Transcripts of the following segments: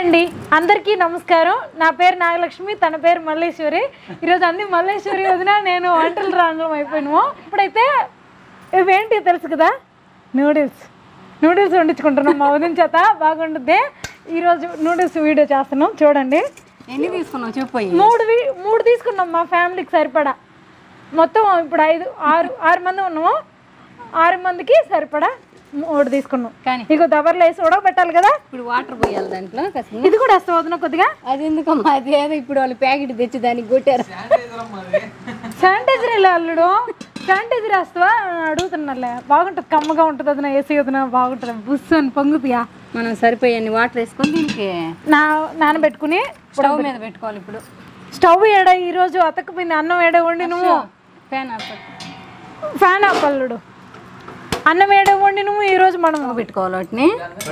అండి అందరికీ నమస్కారం నా పేరు నాగలక్ష్మి తన పేరు మల్లేశ్వరి ఈరోజు అన్ని మల్లేశ్వరి వదిన నేను వంటలు రాండం అయిపోయినాము ఇప్పుడైతే ఇవేంటి తెలుసు కదా నూడిల్స్ నూడిల్స్ వండించుకుంటున్నాం మా వదిన చేత బాగుంటుంది ఈరోజు నూడిల్స్ వీడియో చేస్తున్నాం చూడండి ఎన్ని తీసుకున్నావు చెప్పు మూడు వి- మూడు తీసుకున్నాం మా ఫ్యామిలీకి సరిపడా మొత్తం ఇప్పుడు ఐదు ఆరు ఆరు మంది ఉన్నాము ఆరు మందికి సరిపడా మూడు తీసుకున్నాం కానీ ఇక దబర్లు వేసి ఉడకబెట్టాలి కదా ఇప్పుడు వాటర్ పోయాలి దాంట్లో కాస్త ఇది కూడా వస్తుంది వదిన కొద్దిగా అది ఎందుకమ్మా అది ఏదో ఇప్పుడు వాళ్ళు ప్యాకెట్ తెచ్చి దానికి కొట్టారు శానిటైజర్ వెళ్ళి అల్లుడు శానిటైజర్ వేస్తావా అని అడుగుతున్నాలే బాగుంటుంది కమ్మగా ఉంటుంది వదిన ఏసీ వదిన బాగుంటుంది బుస్సు అని పొంగుతుందా మనం సరిపోయాన్ని వాటర్ వేసుకొని దీనికి నా నానబెట్టుకుని స్టవ్ మీద పెట్టుకోవాలి ఇప్పుడు స్టవ్ ఏడ ఈరోజు అతకపోయింది అన్నం ఏడ వండి నువ్వు ఫ్యాన్ ఆపట్టు. ఫ్యాన్ ఆపల్లుడు అన్నం ఏడ వండి నువ్వు ఈరోజు మనం పెట్టుకోవాలి వాటిని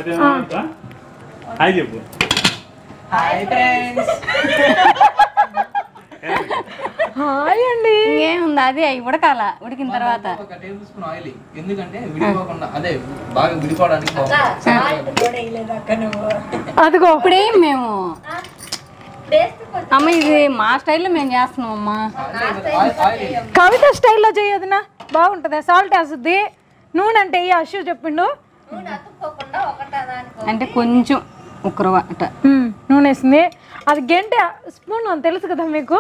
హాయ్ చెప్పు హాయ్ అండి ఇంకేముంది అది అవి ఉడకాల ఉడికిన తర్వాత ఒక టేబుల్ స్పూన్ ఆయిల్ ఎందుకంటే విడిపోకుండా అదే బాగా విడిపోవడానికి బాగుంటుంది అదిగో ఇప్పుడేం మేము అమ్మ ఇది మా స్టైల్లో మేము చేస్తున్నాం అమ్మా ఆయిల్ ఆయిల్ కవిత స్టైల్లో చేయదునా బాగుంటుంది సాల్ట్ వేస్తుంది నూనె అంటే ఈ అశు చెప్పిండు అంటే కొంచెం ఉక్కరవ అట్ట మ్మ్, నూనె వేసింది అది గంట స్పూన్ అని తెలుసు కదా మీకు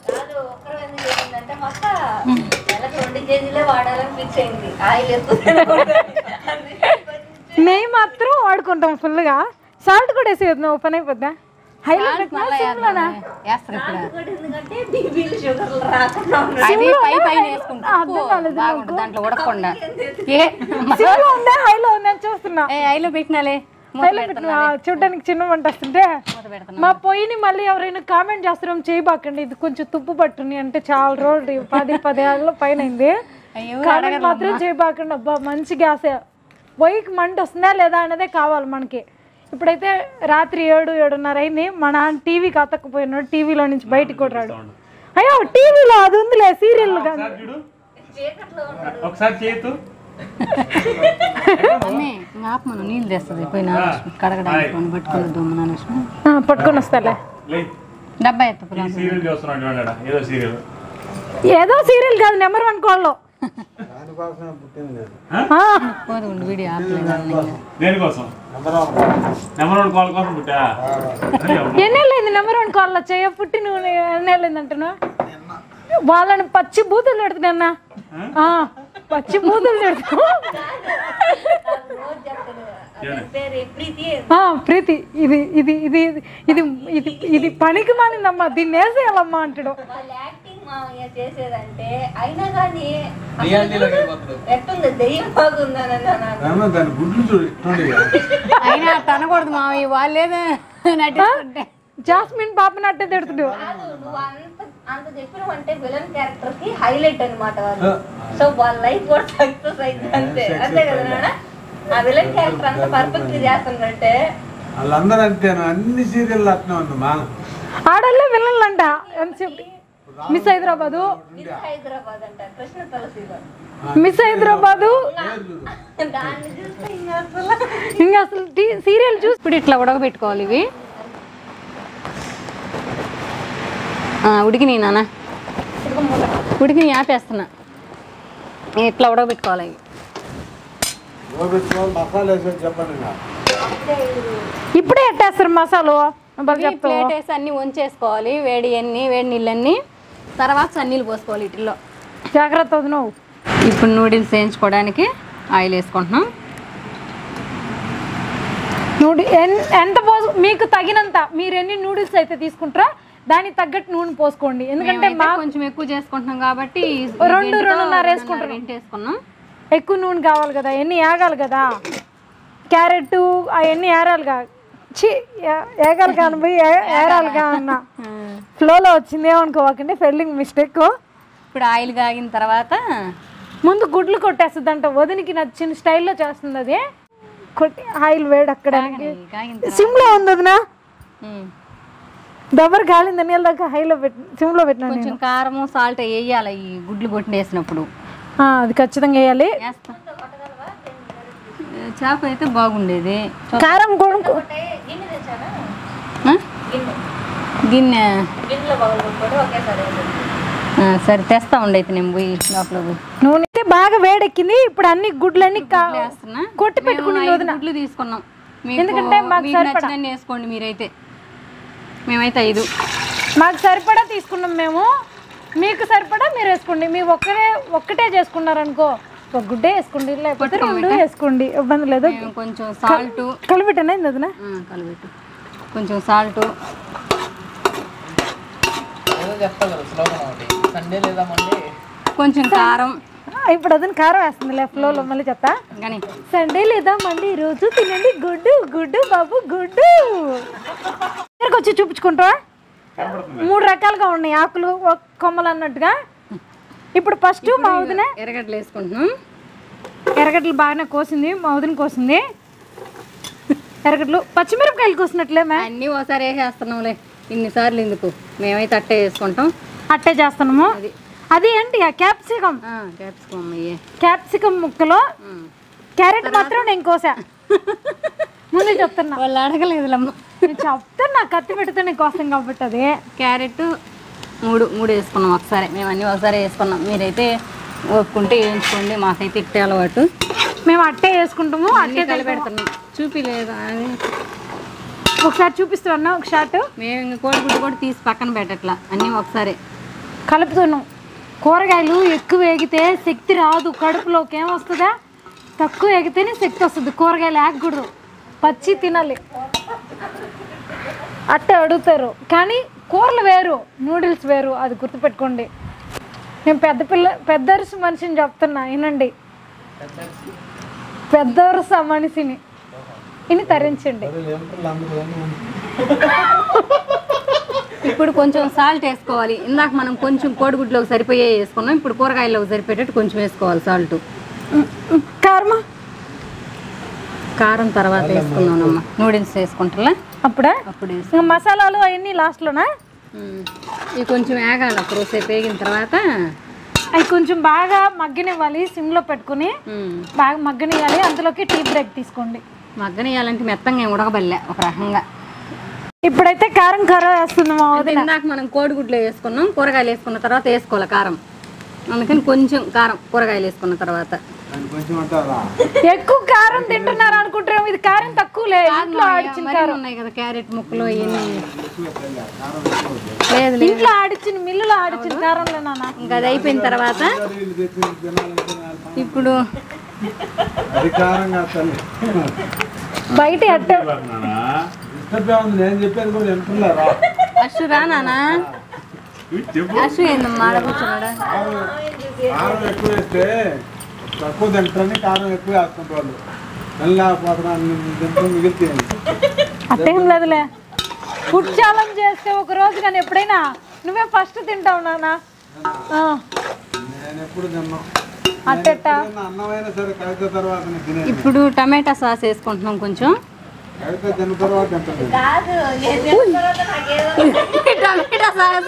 నెయ్యి మాత్రం వాడుకుంటాం ఫుల్గా సాల్ట్ కూడా వేసేది నువ్వు పని అయిపోద్దా హైలో పెట్టినా సిమ్లోనా వేస్తారు ఇప్పుడు అది పై పైన వేసుకుంటా బాగుంటుంది దాంట్లో ఉడకకుండా ఏ సిమ్లో ఉందా హైలో ఉందా అని చూస్తున్నా ఏ ఐలో పెట్టినాలే మూత హైలో పెట్టినా చూడడానికి చిన్న వంట వస్తుంటే మూత పెడుతున్నా మా పొయ్యిని మళ్ళీ ఎవరైనా కామెంట్ చేస్తారేమో చేయబాకండి ఇది కొంచెం తుప్పు పట్టుని అంటే చాలా రోజులు పది పది ఏళ్ళ పైన అయింది అయ్యో కామెంట్ మాత్రం చేయబాకండి అబ్బా మంచి గ్యాసే పొయ్యికి మంట వస్తుందా లేదా అనేదే కావాలి మనకి ఇప్పుడైతే రాత్రి ఏడు ఏడున్నర అయింది మా నాన్న టీవీకి అతకపోయినాడు టీవీలో నుంచి బయటికి కూడా రాడు అయ్యో టీవీలో అది ఉందిలే సీరియల్ ఒకసారి చూడు ఒకసారి చేతు అమ్మే ఆపమను నీళ్ళు తెస్తుంది పోయి నానవేసుకుని కడగడానికి కొన్ని పట్టుకుని దొమ్మ నానవేసుకుని పట్టుకొని వస్తాలే లే డబ్బా ఎత్తు ఈ సీరియల్ చూస్తున్నాడు చూడండి ఏదో సీరియల్ ఏదో సీరియల్ కాదు నెంబర్ వన్ కాల్లో పోదు ఉండు వీడియో ఆపలేదు దేనికోసం నెంబర్ వన్ కాల్ కోసం పుట్టా అరే అమ్మ. ఎన్నేళ్ళైంది నెంబర్ వన్ కాల్లో చేయ పుట్టి నువ్వు ఎన్నేళ్ళైంది అంటున్నా వాళ్ళని పచ్చి బూతులు పెడుతున్నా ఆ, పచ్చి బూతులు పెడుతూ ఆ, ప్రీతి ఇది ఇది ఇది ఇది ఇది ఇది ఇది పనికి మానిందమ్మా దీన్ని వేసేయాలమ్మా అంటాడు వాళ్ళ యాక్టింగ్ మామయ్య చేసేదంటే అయినా కానీ రియాలిటీలోకి వెళ్ళిపోతాడు ఎట్టుంది దెయ్యం బాగుందని అన్నాను దాని గుడ్లు చూడు ఇట్లుండే అయినా అట్ట అనకూడదు మామయ్య వాళ్ళేదో నటిస్తుంటే జాస్మిన్ పాపని అట్టే తిడుతుడు కాదు నువ్వు అంత అంత చెప్పినవంటే విలన్ క్యారెక్టర్ కి హైలైట్ అన్నమాట వాళ్ళు సో వాళ్ళ లైఫ్ కూడా సక్సెస్ అయింది అంతే అంతే కదా నాన్న ఆ విలన్ క్యారెక్టర్ అంత పర్ఫెక్ట్ చేస్తుందంటే వాళ్ళందరూ అంతేను అన్ని సీరియల్ అట్నే ఉంది మా ఆడల్లే విలన్లంట ఎంతసేపు మిస్ హైదరాబాదు మిస్ హైదరాబాద్ అంట కృష్ణ తులసిలో మిస్ హైదరాబాదు దాన్ని చూస్తే ఇంకా అసలు ఇంకా అసలు సీరియల్ చూసి ఇప్పుడు ఇట్లా ఉడకబెట్టుకోవాలి ఇవి ఆ, ఉడికినాయి నాన్న ఉడికినాయి ఆపేస్తున్నా ఇట్లా ఉడకబెట్టుకోవాలి ఇవి పెట్టుకోవాలి మసాలా వేసి చెప్పండి ఇంకా. ఇప్పుడే ఎట్టేస్తారు మసాలు బాగా ఇవి చెప్తావు ప్లేట్ వేసి అన్ని వంచేసుకోవాలి వేడి అన్ని వేడి నీళ్ళన్నీ తర్వాత సన్నీళ్ళు పోసుకోవాలి వీటిల్లో జాగ్రత్త వదినవు ఇప్పుడు నూడిల్స్ వేయించుకోవడానికి ఆయిల్ వేసుకుంటున్నాం నూడి ఎన్- ఎంత పోసు మీకు తగినంత మీరు ఎన్ని నూడిల్స్ అయితే తీసుకుంటారో దానికి తగ్గట్టు నూనె పోసుకోండి ఎందుకంటే మేమైతే కొంచెం ఎక్కువ చేసుకుంటున్నాం కాబట్టి ఈ రెండు, గెంటితో రెండున్నర రెండున్నర వేసుకుంటున్నాం. గెంటి వేసుకున్నాం ఎక్కువ నూనె కావాలి కదా ఎన్ని ఏగాలి కదా క్యారెట్ అవన్నీ ఏరాలిగా ఛీ ఏ- ఏగాలి కాను పోయి ఏ- ఏరాలిగా అన్న ఫ్లోలో వచ్చింది ఏమనుకోవాకండి ఫెల్లింగ్ మిస్టేక్ ఇప్పుడు ఆయిల్ కాగిన తర్వాత ముందు గుడ్లు కొట్టేస్తుంది అంట వదినికి నచ్చిన స్టైల్లో చేస్తుంది అది కొట్టి ఆయిల్ వేడి అక్కడ కాగిన సిమ్లో ఉంది వదినా ఉమ్. దబ్బర్ కాలింది నీళ్ళ దాకా హైలో పెట్టి సిమ్లో పెట్టినాను కొంచెం కారము సాల్ట్ వేయాలి ఈ గుడ్లు కొట్టిన వేసినప్పుడు ఆ, అది ఖచ్చితంగా వేయాలి వేస్తా చేప అయితే బాగుండేది కారం కూడా గిన్నె తెచ్చానా గిన్నె గిన్నెలో పగలగొట్టుకొని ఒకేసారి వేసేది. ఆ, సరే తెస్తా ఉండైతే నేను పోయి లోపల పోయి నూనె అయితే బాగా వేడెక్కింది ఇప్పుడు అన్ని గుడ్లన్నీ కా- వేస్తున్నా కొట్టి మేము పెట్టుకుని ఐదు వదిన గుడ్లు తీసుకున్నాం మీకు ఎందుకంటే మాకు మీకు సరిపడా. నచ్చినన్ని వేసుకోండి మీరైతే మేమైతే ఐదు మాకు సరిపడా తీసుకున్నాం మేము మీకు సరిపడా మీరు వేసుకోండి మీ ఒక్కరే ఒక్కటే చేసుకున్నారనుకో ఒక గుడ్డే వేసుకోండి లేకపోతే రెండు వేసుకోండి ఇబ్బంది లేదు మేము కొంచెం సాల్ట్ కలిపెట్టనా వదిన కలబెట్టు కొంచెం సాల్ట్ ఏదో చెప్తా కదా స్లోగన్ ఒకటి సండే లేదా మండే కొంచెం కారం ఇప్పుడు అదని కారం వేస్తుంది లెఫ్ట్లో మళ్ళీ చెప్తా కానీ సండే లేదా మండి రోజు తినండి గుడ్డు గుడ్డు బాబు గుడ్డు ఇక్కడికి వచ్చి చూపించుకుంటావా మూడు రకాలుగా ఉన్నాయి ఆకులు ఒక కొమ్మలు అన్నట్టుగా ఇప్పుడు ఫస్ట్ మా వదిన ఎర్రగడ్డలు వేసుకుంటున్నాం ఎర్రగడ్డలు బాగానే కోసింది మా వదిన కోసింది ఎర్రగడ్డలు పచ్చిమిరపకాయలు కోసినట్లే మే అన్నీ ఒకసారి వేసేస్తున్నాంలే ఇన్నిసార్లు ఎందుకు మేమైతే అట్టే వేసుకుంటాం అట్టే చేస్తున్నాము అది ఏంటి ఆ క్యాప్సికం క్యాప్సికమ్ అయ్యే క్యాప్సికం ముక్కలో క్యారెట్ మాత్రం నేను కోసా ముందు చెప్తున్నా వాళ్ళు అడగలేదులమ్మ నేను చెప్తున్నా కత్తి పెడితే నేను కోసం కాబట్టి అది క్యారెట్ మూడు మూడు వేసుకున్నాం ఒకసారి మేము అన్నీ ఒకసారి వేసుకున్నాం మీరైతే ఒప్పుకుంటే వేయించుకోండి మాకైతే ఇట్టే అలవాటు మేము అట్టే వేసుకుంటాము అన్నీ కలిపెడుతున్నాం చూపిలేదు అని ఒకసారి చూపిస్తున్నా ఒక షాట్ మేము ఇంక కోడిగుడ్డు కూడా తీసి పక్కన పెట్టట్లా అన్నీ ఒకసారి కలుపుతున్నాం కూరగాయలు ఎక్కువ వేగితే శక్తి రాదు కడుపులోకి ఏమొస్తుందా తక్కువ వేగితేనే శక్తి వస్తుంది కూరగాయలు వేగకూడదు పచ్చి తినాలి అట్టే అడుగుతారు కానీ కూరలు వేరు నూడిల్స్ వేరు అది గుర్తుపెట్టుకోండి నేను పెద్ద పిల్ల పెద్ద అరుసు మనిషిని చెప్తున్నా వినండి పెద్ద అరుసు ఆ మనిషిని ఇని తరించండి ఇప్పుడు కొంచెం సాల్ట్ వేసుకోవాలి ఇందాక మనం కొంచెం కోడిగుడ్లోకి సరిపోయే వేసుకున్నాం ఇప్పుడు కూరగాయల్లోకి సరిపోయేటట్టు కొంచెం వేసుకోవాలి సాల్ట్ కారమా కారం తర్వాత వేసుకున్నానమ్మ నూడిల్స్ వేసుకుంటారా అప్పుడా అప్పుడు వేసు ఇంకా మసాలాలు అవన్నీ లాస్ట్లోనా ఉమ్. ఇవి కొంచెం వేగాలి అప్పుడు సేపు వేగిన తర్వాత అవి కొంచెం బాగా మగ్గనివ్వాలి సిమ్లో పెట్టుకుని ఉమ్, బాగా మగ్గనివ్వాలి అందులోకి టీ బ్రేక్ తీసుకోండి మగ్గనియాలంటే మెత్తంగా ఏం ఉడకబల్లే ఒక రకంగా ఇప్పుడైతే కారం కారం వేస్తుంది మా అంటే ఇందాక మనం కోడిగుడ్లు వేసుకున్నాం కూరగాయలు వేసుకున్న తర్వాత వేసుకోవాలి కారం అందుకని కొంచెం కారం కూరగాయలు వేసుకున్న తర్వాత దాన్ని కొంచెం అంటారా ఎక్కువ కారం తింటున్నారు అనుకుంటారు ఇది కారం తక్కువలే ఇంట్లో ఆడిచిన మరీ ఉన్నాయి కదా క్యారెట్ ముక్కలు అవన్నీ లేదు లేదు ఇంట్లో ఆడిచిన మిల్లులో ఆడిచిన కారంలే నాన్న ఇంకా అది అయిపోయిన తర్వాత వీళ్ళు తెచ్చి తినాలి తినాలి. ఇప్పుడు అధికారంగా తల్లి బయట అట్ట ఇష్టంగా ఉంది నేను చెప్పేది కూడా వింటున్నారా అషు రా నానా అషు ఏందమ్మా ఆడ కూర్చున్నాడా కారం ఎక్కువ వేస్తే తక్కువ తింటారని కారం ఎక్కువ వేస్తుంటారు వాళ్ళు వెళ్ళకపోతున్నాను తింటూ మిగిలితే అట్టేం లేదులే ఫుడ్ ఛాలెంజ్ చేస్తే ఒక రోజు కానీ ఎప్పుడైనా నువ్వే ఫస్ట్ తింటావు నాన్న ఆ, నేను ఎప్పుడు తిన్నాను అట్టెట్ట అన్నమైనా సరే కవిత తర్వాత నేను తినేది ఇప్పుడు టమాటా సాస్ వేసుకుంటున్నాం కొంచెం కవిత తిన్న తర్వాత తింటాను కాదు నేను తిన్న తర్వాత నాకేదో టమాటా సాస్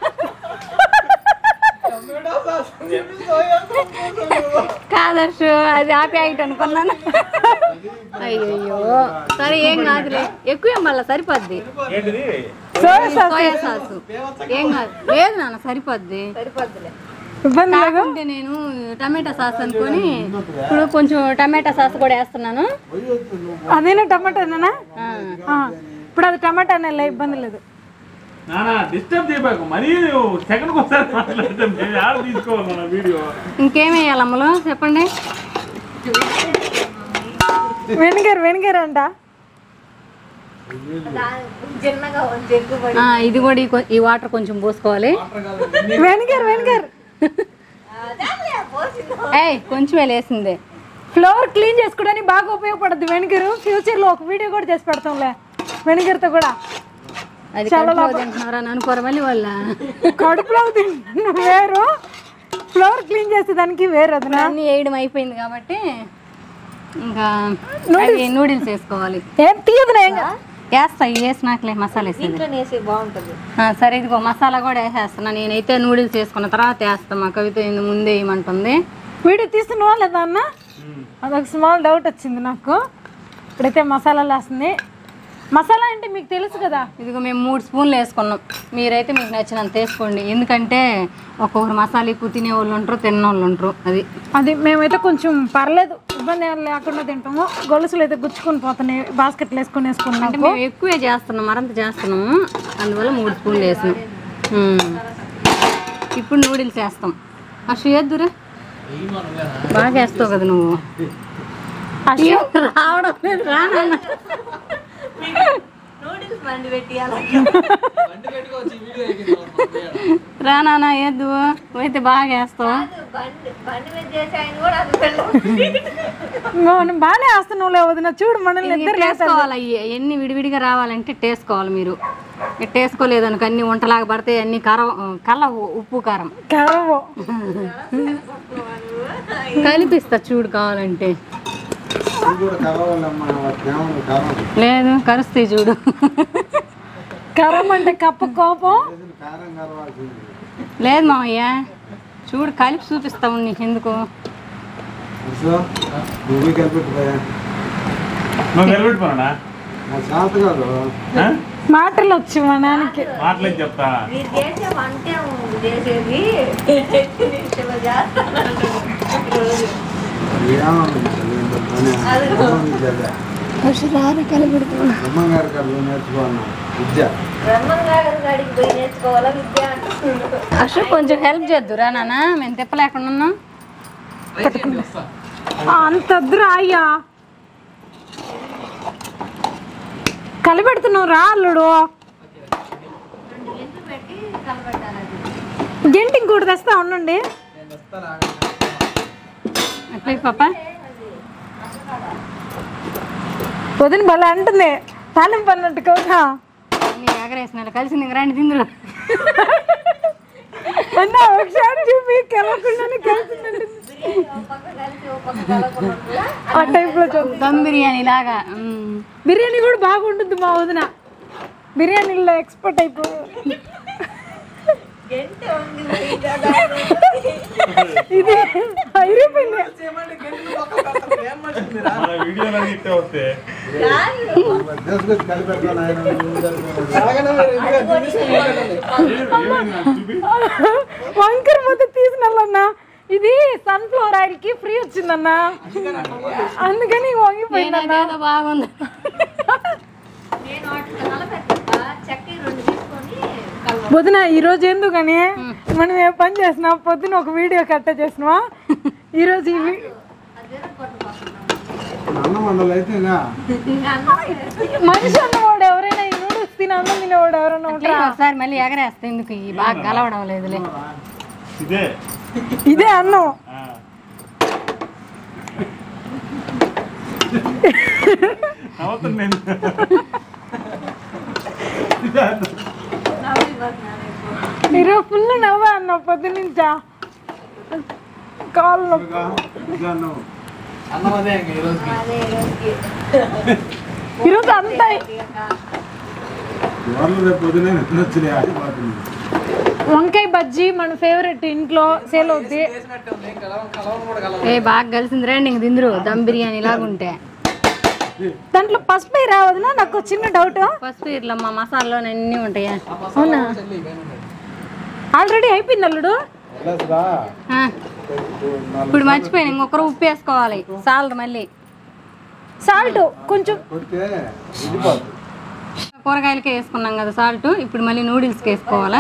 కాదర్షు అది ఆపి ఆగిట్ అనుకున్నాను అయ్యో సరే ఏం కాదులే ఎక్కువ మళ్ళీ సరిపోద్ది ఏంటిది సోయా సాస్ ఏం కాదు లేదు నాన్న సరిపోద్ది సరిపోద్దులే ఇబ్బంది లేదు కాకుంటే నేను టమాటా సాస్ అనుకొని ఇప్పుడు కొంచెం టమాటా సాస్ కూడా వేస్తున్నాను అదేనా టమాటానా ఆ. ఇప్పుడు అది టమాటానే లే ఇబ్బంది లేదు నానా డిస్టర్బ్ చేయబాకు మరీ సెకండ్కి ఒకసారి మాట్లాడతాం మేము ఆడ తీసుకోవాలి మన వీడియో ఇంకేం వేయాలి అమ్మలో చెప్పండి వెనిగర్ వెనిగర్ అంట దాని చిన్నగా జగ్గు పడి ఆ, ఇది కూడా ఈ కొ- ఈ వాటర్ కొంచెం పోసుకోవాలి వెనిగర్ వెనిగర్ అదే పోసింది ఏయ్ కొంచెం వేసిందే ఫ్లోర్ క్లీన్ చేసుకోవడానికి బాగా ఉపయోగపడుద్ది వెనిగర్ ఫ్యూచర్లో ఒక వీడియో కూడా చేసి పెడతాంలే వెనిగర్తో కూడా అది కడుపులో తింటున్నారా అని అనుకోరు మళ్ళీ వాళ్ళ కడుపులో తింటున్న వేరు ఫ్లోర్ క్లీన్ చేసేదానికి వేరు అది అన్నీ వేయడం అయిపోయింది కాబట్టి ఇంకా అది నూడిల్స్ వేసుకోవాలి ఏం తీయదు ఏం వేస్తా ఇవి వేసినాకలే మసాలా వేసేది ఇంట్లో వేసి బాగుంటుంది ఆ, సరే ఇదిగో మసాలా కూడా వేసేస్తున్నా నేనైతే నూడిల్స్ వేసుకున్న తర్వాత వేస్తాను మా కవిత ఇందు ముందే వేయమంటుంది వీడియో తీస్తున్నావా లేదా అన్న అదొక స్మాల్ డౌట్ వచ్చింది నాకు ఇప్పుడైతే మసాలాలు వేస్తుంది మసాలా అంటే మీకు తెలుసు కదా ఇదిగో మేము మూడు స్పూన్లు వేసుకున్నాం మీరైతే మీకు నచ్చినంత వేసుకోండి ఎందుకంటే ఒక్కొక్కరు మసాలా ఎక్కువ తినే వాళ్ళు ఉంటారు తిన్న వాళ్ళు ఉంటారు అది అది మేమైతే కొంచెం పర్లేదు ఇబ్బంది ఏం లేకుండా తింటాము గొలుసులు అయితే గుచ్చుకొని పోతున్నాయి బాస్కెట్లు వేసుకొని అంటే వేసుకున్నాము మేము ఎక్కువే చేస్తున్నాం మరంత చేస్తున్నాము అందువల్ల మూడు స్పూన్లు వేసినాం ఉమ్. ఇప్పుడు నూడిల్స్ వేస్తాం అసలు వేద్దురా బాగా వేస్తావు కదా నువ్వు రావడం లేదు రా నాన్న. నూడిల్స్ మండి పెట్టి అలా బండి పెట్టుకోవచ్చు వీడియో ఎక్కింది రా నాన్న వేద్దు అయితే బాగా వేస్తావు కాదు, బండి బండి మీద చేసే ఆయన కూడా అది వెళ్ళం మనం బాగానే వేస్తున్నావులే వదిన చూడు మనల్ని ఇద్దరు టేసుకోవాలి అయ్యి ఎన్ని విడివిడిగా రావాలంటే టేసుకోవాలి మీరు టేసుకోలేదు అనుకో అన్ని వంటలాగా పడితే అన్ని కారం కల్ల ఉప్పు కారం కరవు కలిపిస్తా చూడు కావాలంటే ఇది కూడా కలవాలమ్మా దేవుని కారం లేదు కరుస్తాయి చూడు కరం అంటే కప్ప కోపం చేసిన కారం కలవాల్సింది లేదు మామయ్య చూడు కలిపి చూపిస్తాము నీకు ఎందుకు తెలుసా? నువ్వు కలిపెట్టిపోయా నువ్వు నిలబెట్టుకున్నా నా చేత కాదు మాటలు వచ్చి మా నాన్నకి మాటలేదు చెప్తా మీరు చేసే వంట చేసేది నిమిషంలో చేస్తాను రోజు బ్రహ్మంగారి కళ్ళు నేర్చుకున్నా విద్య బ్రహ్మంగారు గాడికి పోయి నేర్చుకోవాలా విద్య అంటున్నాడు అసలు కొంచెం హెల్ప్ చేద్దురా నాన్న మేము తిప్పలేకుండా ఉన్నాం అంత వద్దురా అయ్యా కలిపెడుతున్నావు రా అల్లుడు రెండు గింజలు పెట్టి కలబెట్టాలి అది గంటి ఇంకోటి తెస్తా ఉండండి నేను వస్తాను ఆగండి. అట్లే పాప వదిన భలే అంటుంది తాలింపు అన్నట్టు కదా అన్ని ఎగరేసిన కలిసి నీకు రండి తిందురు అన్న ఒకసారి చూపి కలవకుండానే కలిసిందండి ఓ పక్క కలిసి ఓ పక్క కలగకుండా ఆ టైప్లో చూద్దాం దమ్ బిర్యానీ లాగా మ్మ్. బిర్యానీ కూడా బాగుంటుంది మా వదిన బిర్యానీలో ఎక్స్పర్ట్ అయిపో గంట ఉంది పోయి కదా. ఇది అయిపోయింది మన వీడియోలో ఇట్టే వస్తే తీసుకొచ్చి కలిపెట్టాను ఆయన నువ్వు కలిపెట్టాను. ఆగండి మరి, ఎందుకు అది చూపిస్తున్నాను? ఏమైంది నాకు చూపి వంకర ముద్ద తీసినల్లన్న ఇది సన్ఫ్లవర్ ఆయిల్ కి ఫ్రీ వచ్చిందన్న అందుకని వంగిపోయిందన్న ఏదో బాగుంది నేను వాటితో కలపెట్టా చక్కెర రెండు తీసుకొని కలవ వదిన ఈ రోజు ఎందుకని మనం ఏ పని చేసినా పొద్దున ఒక వీడియో కట్ట చేసినావా ఈ రోజు ఈ వీ- అదేదో కొట్టుకోకుండా అన్నం వండలు అయితే ఇంకా మనిషి అన్నవాడు ఎవరైనా ఈ నూడిల్స్ తిని అన్నం తినేవాడు ఎవరైనా అట్లే ఉంటారా ఒకసారి మళ్ళీ ఎగరేస్తే ఎందుకు ఈ బాగా గలవడం లేదులే ఇదే ఇదే అన్నం ఆ. నవ్వుతున్నా నేను ఈరోజు ఫుల్ నవ్వా అన్న పొద్దునుంచా కాళ్ళు నొప్పి ఇంకా నువ్వు అన్నం అదే ఇంక ఈ రోజుకి అదే రోజుకి ఈరోజు అంతా ఎవరు రేపు పొద్దునే వచ్చినాయి ఆడిపోతుంది వంకాయ బజ్జీ మన ఫేవరెట్ ఇంట్లో సేల్ అవుద్ది చేసినట్టే ఉంది ఏం కలవం కలవను కూడా కలవం ఏ బాగా కలిసింది రండి ఇంక తిందురు దమ్ బిర్యానీ లాగుంటే దాంట్లో పసుపు రావదునా నాకు ఒక చిన్న డౌట్ పసుపు ఇట్లా మా మసాలాలో అన్నీ ఉంటాయా అవునా చెల్లి ఇవేనా ఉన్నాయి? ఆల్రెడీ అయిపోయింది అల్లుడు వెళ్ళొచ్చురా ఆ, ఇప్పుడు మర్చిపోయాను ఇంకొకరు ఉప్పు వేసుకోవాలి సాలదు మళ్ళీ సాల్ట్ కొంచెం కొడితే వెళ్ళిపోతుంది కూరగాయలకే వేసుకున్నాం కదా సాల్ట్ ఇప్పుడు మళ్ళీ నూడిల్స్కి వేసుకోవాలా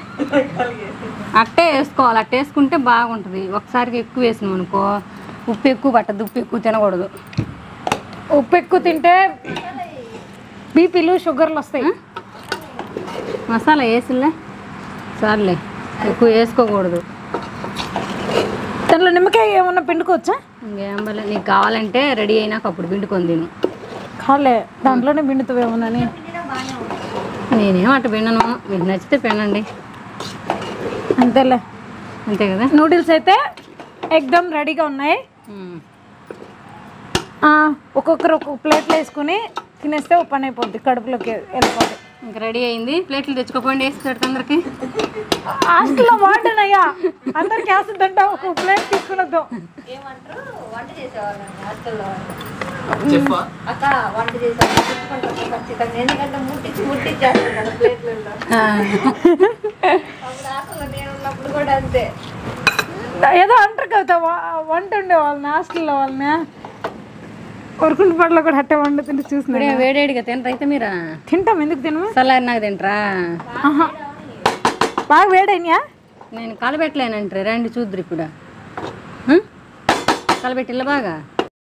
అట్టే వేసుకోవాలి అట్టే వేసుకుంటే బాగుంటుంది ఒకసారికి ఎక్కువ వేసినాం అనుకో ఉప్పు ఎక్కువ పట్టదు ఉప్పు ఎక్కువ తినకూడదు ఉప్పు ఎక్కువ తింటే బీపీలు షుగర్లు వస్తాయి మసాలా వేసిలే సర్లే ఎక్కువ వేసుకోకూడదు దాంట్లో నిమ్మకాయ ఏమన్నా పిండుకోవచ్చా ఇంకేం బలే నీకు కావాలంటే రెడీ అయినాక అప్పుడు పిండుకొని తిను కాలే దాంట్లోనే పిండుతావేమోనని నేనేం అట్ట పిండను మీకు నచ్చితే పిండండి అంతేలే అంతే కదా నూడిల్స్ అయితే ఎగ్దమ్ రెడీగా ఉన్నాయి ఉమ్. ఆ, ఒక్కొక్కరు ఒక్కొక్క ప్లేట్లో వేసుకుని తినేస్తే ఓ పని అయిపోద్ది కడుపులోకి వెళ్ళిపోద్ది ఇంక రెడీ అయింది ప్లేట్లు తెచ్చుకోపోండి వేసి పెడతా అందరికి హాస్టల్లో వార్డెన్ అయ్యా అందరికి వేస్తుందంట ఒక్కొక్క ప్లేట్ తీసుకుని వద్దాం ఏమంటారు వంట చేసేవాళ్ళండి హాస్టల్లో వాళ్ళు చెప్పా అక్క వంట చేసాను పెట్టుకుంటాను ఖచ్చితంగా ఎందుకంటే ముట్టించి ముట్టించేస్తాను కదా ప్లేట్లలో అప్పుడు అసలు నేను ఉన్నప్పుడు కూడా అంతే ఏదో అంటారు కదా వా- వంట ఉండే వాళ్ళని హాస్టల్లో వాళ్ళని కొరుకుంటు పడలో కూడా అట్టే వండుతుంటే చూసిన ఇప్పుడే వేడేడిగా తినరు అయితే మీరా తింటాం ఎందుకు తినము సలారి నాకు తింటరా ఆహా. బాగా వేడైనా నేను కలబెట్టలేనంటారు రండి చూద్దరు ఇప్పుడు హ్మ్? కలబెట్టిల్లా బాగా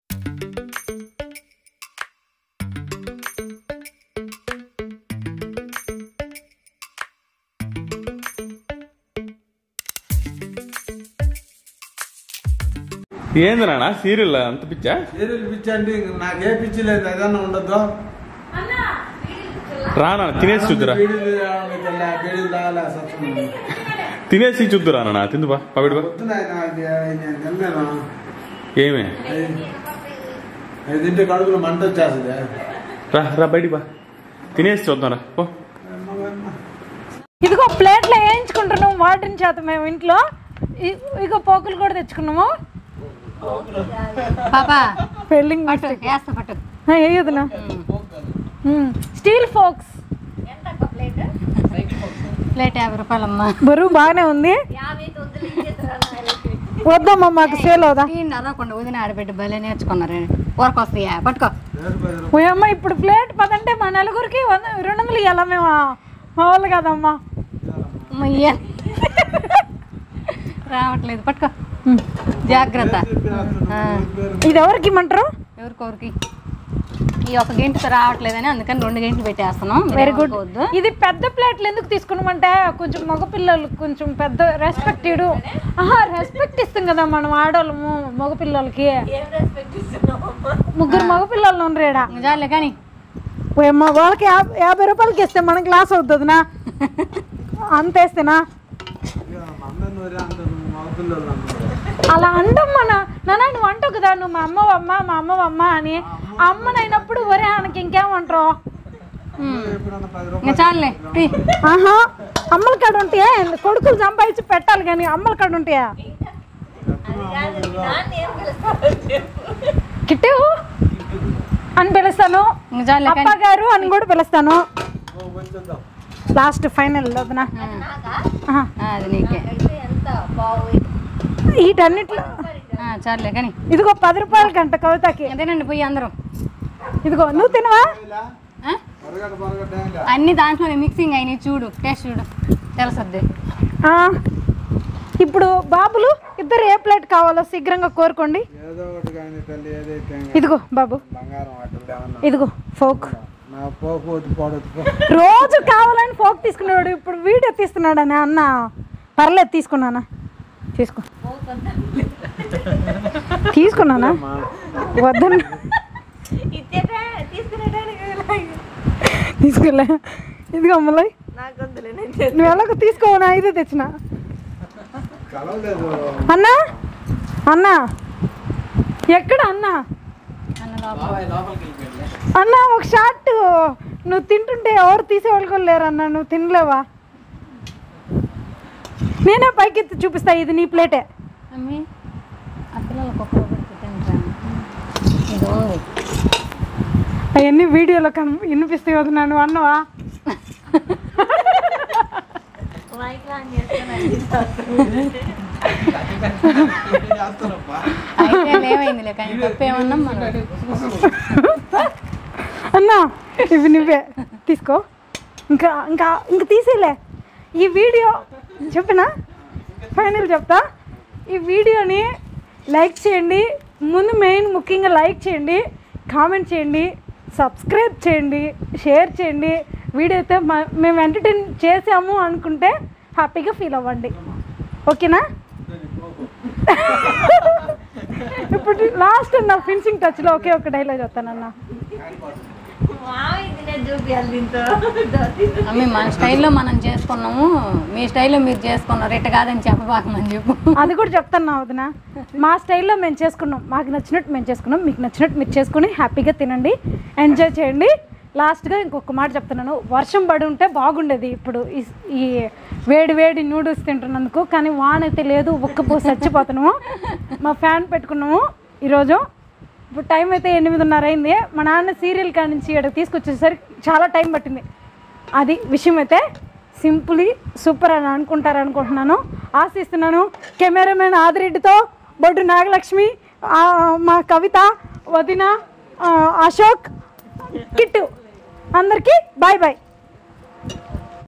ఏంది నాన్న సీరియల్ అంత పిచ్చా సీరియల్ పిచ్చి అంటే ఇంక నాకు ఏ పిచ్చి లేదు ఏదన్నా ఉండదు రా నాన్న తినేసి చూద్దురా బీడీలు తాగాలి, తెల్ల బీడీలు తాగాలి, సత్యం. తినేసి చూద్దురా నాన్న తిందుబా పవిడి బా పొద్దున ఆయన అది నేను తినలేను ఏమే అది తింటే కడుపులో మంట వచ్చేస్తుంది రా రా బయటికి బా తినేసి చూద్దాం రా పో ఇదిగో ప్లేట్లో వేయించుకుంటున్నాం వాటిని చేత మేము ఇంట్లో ఇ- ఇగో పోకులు కూడా తెచ్చుకున్నాము పాపా పెళ్ళింగ్ పట్టు వేస్తా పట్టు వేయదునా స్టీల్ ఫోక్స్ ఎంత అక్క ప్లేట్ ప్లేట్ యాభై రూపాయలమ్మా బరువు బాగానే ఉంది యాభై తొమ్మిది ఇచ్చేస్తారా వద్దమ్మా మాకు సేల్ అవుదా తీయండి అరవకుండా వదిన ఆడబెట్టి భలే నేర్చుకున్నారు ఊరకు వస్తాయా పట్టుకో ఓయమ్మ ఇప్పుడు ప్లేట్ పదంటే మా నలుగురికి వంద రెండు వందలు ఇవ్వాలా మేము మా వాళ్ళు కదమ్మా అమ్మ, ఇయ్య. రావట్లేదు పట్టుకో జాగ్రత్త ఆ, ఇది ఎవరికి ఇమ్మంటారు ఎవరికొరికి ఈ ఒక గంటతో రావట్లేదని అందుకని రెండు గంటలు పెట్టేస్తున్నాం వెరీ గుడ్ వద్దు ఇది పెద్ద ప్లేట్లు ఎందుకు తీసుకున్నామంటే కొంచెం మగపిల్లలు కొంచెం పెద్ద రెస్పెక్ట్ ఇడు ఆహా రెస్పెక్ట్ ఇస్తాం కదా మనం ఆడవాళ్ళము మగపిల్లలకి ఏం రెస్పెక్ట్ ఇస్తున్నావు ముగ్గురు మగపిల్లలు ఉండరేడా జాలే కానీ ఓయమ్మ వాళ్ళకి యాభై యాభై రూపాయలకి ఇస్తే మనకి లాస్ అవుతుందినా అంత వేస్తేనా అందరు నూరే అంటారు మగపిల్లలు అందరూ అలా అంటాం మన నాన్న నువ్వు అంటావు కదా నువ్వు మా అమ్మవమ్మ మా అమ్మవమ్మ అని ఆ అమ్మనైనప్పుడు ఒరే ఆయనకి ఇంకేమంటారు ఎప్పుడన్నా పది రూపాయలు ఇంకా చాలులే తీ. ఆహా అమ్మల కాడ ఉంటాయా కొడుకులు సంపాదించి పెట్టాలి కానీ అమ్మల కాడ ఉంటాయా అది కాదు దాన్ని ఏం పిలుస్తావు చెప్పు కిట్టు అని పిలుస్తాను ఇంకా చాలులే అప్ప కానీ గారు అని కూడా పిలుస్తాను వచ్చేద్దాం లాస్ట్ ఫైనల్ వదిన నాకా ఆహా. ఆ, అది నీకే అయితే ఎంత బాగు వీటన్నిట్లో ఆ, చాలులే కానీ ఇదిగో పది రూపాయల గంట కవితకి అదేనండి పోయి అందరూ ఇదిగో నువ్వు తినవా ఆ? పొరగట్ట పొరగట్ట ఏం లే. అన్ని దాంట్లోనే మిక్సింగ్ అయినాయి చూడు టేస్ట్ చూడు తెలుసద్ది ఆ, ఇప్పుడు బాబులు ఇద్దరు ఏ ప్లేట్ కావాలో శీఘ్రంగా కోరుకోండి ఏదో ఒకటి కానీ తల్లి ఏదైతే ఏం ఇదిగో బాబు బంగారం అట్లా ఏమన్నా ఇదిగో ఫోక్ నా పోపు వద్దు పోడొద్దు పో రోజు కావాలని ఫోక్ తీసుకున్నాడు ఇప్పుడు వీడియో తీస్తున్నాడు అని అన్న పర్లేదు తీసుకున్నానా తీసుకో తీసుకున్నానా వద్దన్న ఇచ్చేటా తీసుకునేటానికి తీసుకోలే ఇదిగో అమ్మలై నాకు వద్దులే నేను నువ్వు ఎలాగో తీసుకోవనా ఇదే తెచ్చిన కలవలేదు అన్నా అన్నా ఎక్కడ అన్నా అన్న లోపల బాబాయ్ లోపలికి వెళ్ళిపోయింది అన్న ఒక షార్ట్ నువ్వు తింటుంటే ఎవరు తీసేవాళ్ళు కూడా లేరన్నా నువ్వు తినలేవా నేనే పైకి ఎత్తి చూపిస్తా ఇది నీ ప్లేటే అమ్మి ఆ పిల్లలకు ఒక్క ఒకటి తింటా ఇది ఉంది అవన్నీ వీడియోలో కన్ వినిపిస్తాయి వదినా నువ్వు అన్నవా మైక్ ఆన్ చేస్తాను చేస్తారప్పా అయితే ఏమైందిలే కానీ తప్పేమన్నాం మనం అన్నా ఇవి నువ్వే తీసుకో ఇంకా ఇంకా ఇంక తీసేలే ఈ వీడియో చెప్పినా ఫైనల్ చెప్తా ఈ వీడియోని లైక్ చేయండి ముందు మెయిన్ ముఖ్యంగా లైక్ చేయండి కామెంట్ చేయండి సబ్స్క్రైబ్ చేయండి షేర్ చేయండి వీడియో అయితే మ- మేము ఎంటర్టైన్ చేసాము అనుకుంటే హ్యాపీగా ఫీల్ అవ్వండి ఓకేనా ఇప్పుడు లాస్ట్ నా ఫినిషింగ్ టచ్లో ఒకే ఒక డైలాగ్ చెప్తానన్నా మావి తినే చూపియాలి దీంతో అమ్మి మన స్టైల్లో మనం చేసుకున్నాము మీ స్టైల్లో మీరు చేసుకున్నారు ఇట్ట కాదని చెప్పబాకమని చెప్పు అది కూడా చెప్తాను వదిన మా స్టైల్లో మేము చేసుకున్నాం మాకు నచ్చినట్టు మేము చేసుకున్నాం మీకు నచ్చినట్టు మీరు చేసుకుని హ్యాపీగా తినండి ఎంజాయ్ చేయండి లాస్ట్గా ఇంకొక మాట చెప్తున్నాను వర్షం పడి ఉంటే బాగుండేది ఇప్పుడు ఈ ఈ వేడి వేడి నూడిల్స్ తింటున్నందుకు కానీ వాన అయితే లేదు ఒక్కపోసి చచ్చిపోతున్నాము మా ఫ్యాన్ పెట్టుకున్నాము ఈరోజు ఇప్పుడు టైం అయితే ఎనిమిదిన్నర అయింది మా నాన్న సీరియల్ కాడి నుంచి ఇక్కడ తీసుకొచ్చేసరికి చాలా టైం పట్టింది అది విషయం అయితే సింపుల్లీ సూపర్ అని అనుకుంటారు అనుకుంటున్నాను ఆశిస్తున్నాను కెమెరామెన్ ఆదిరెడ్డితో బొడ్డు నాగలక్ష్మి ఆ, మా కవిత వదిన ఆ, అశోక్ కిట్టు అందరికీ బాయ్ బాయ్